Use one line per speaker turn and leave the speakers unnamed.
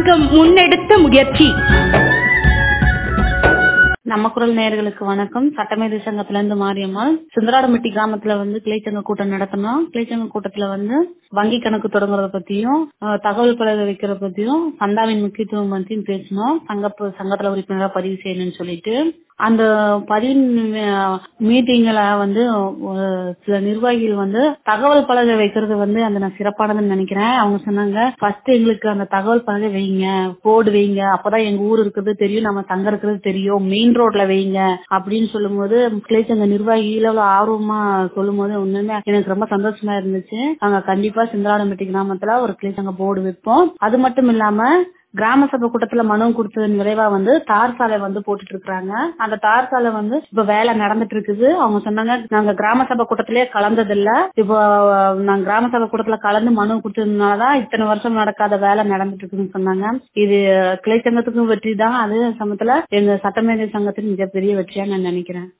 சங்கம் முன்னெடுத்த முயற்சி
நம்ம குரல் நேயர்களுக்கு வணக்கம் சட்டமேதை சங்கத்துல இருந்து மாரியம்மாள் சுந்தராடம்பட்டி கிராமத்துல வந்து கிளைச்சங்க கூட்டம் நடத்தணும் கிளைச்சங்க கூட்டத்துல வந்து வங்கி கணக்கு தொடங்குறத பத்தியும் அஹ், தகவல் பலகை வைக்கிறத பத்தியும் சந்தாவின் முக்கியத்துவம் பத்தியும் பேசணும் சங்க சங்கத்துல உறுப்பினரா பதிவு செய்யணும்னு சொல்லிட்டு அந்த பதிவு மீட்டிங்ல வந்து ஒரு சில நிர்வாகிகள் வந்து தகவல் பலகை வைக்கிறது வந்து அந்த நான் சிறப்பானதுன்னு நினைக்கிறேன் அவங்க சொன்னாங்க ஃபர்ஸ்ட் எங்களுக்கு அந்த தகவல் பலகை வைங்க போர்டு வைங்க அப்பதான் எங்க ஊர் இருக்கிறது தெரியும் நம்ம தங்க இருக்கிறது தெரியும் மெயின் ரோட்ல வைங்க அப்படின்னு சொல்லும்போது கிளைச்சங்க நிர்வாகிகள் அவ்வளவு ஆர்வமா சொல்லும்போது உண்மையுமே எனக்கு ரொம்ப சந்தோஷமா இருந்துச்சு நாங்க கண்டிப்பா சிந்தராடம்பட்டி கிராமத்துல ஒரு கிளைச்சங்க போர்டு வைப்போம் அது மட்டும் இல்லாம கிராம சபை கூட்டத்துல மனு கொடுத்ததன் விளைவா வந்து தார் சாலை வந்து போட்டுட்டு இருக்காங்க அந்த தார் சாலை வந்து இப்ப வேலை நடந்துட்டு இருக்குது அவங்க சொன்னாங்க நாங்க கிராம சபை கூட்டத்திலேயே கலந்தது இல்ல இப்போ நாங்க கிராம சபை கூட்டத்துல கலந்து மனு கொடுத்ததுனாலதான் இத்தனை வருஷம் நடக்காத வேலை நடந்துட்டு இருக்குன்னு சொன்னாங்க இது கிளை சங்கத்துக்கும் வெற்றி தான் அதே சமயத்துல எங்க சட்டமேதை சங்கத்துக்கு மிகப்பெரிய வெற்றியா நான் நினைக்கிறேன்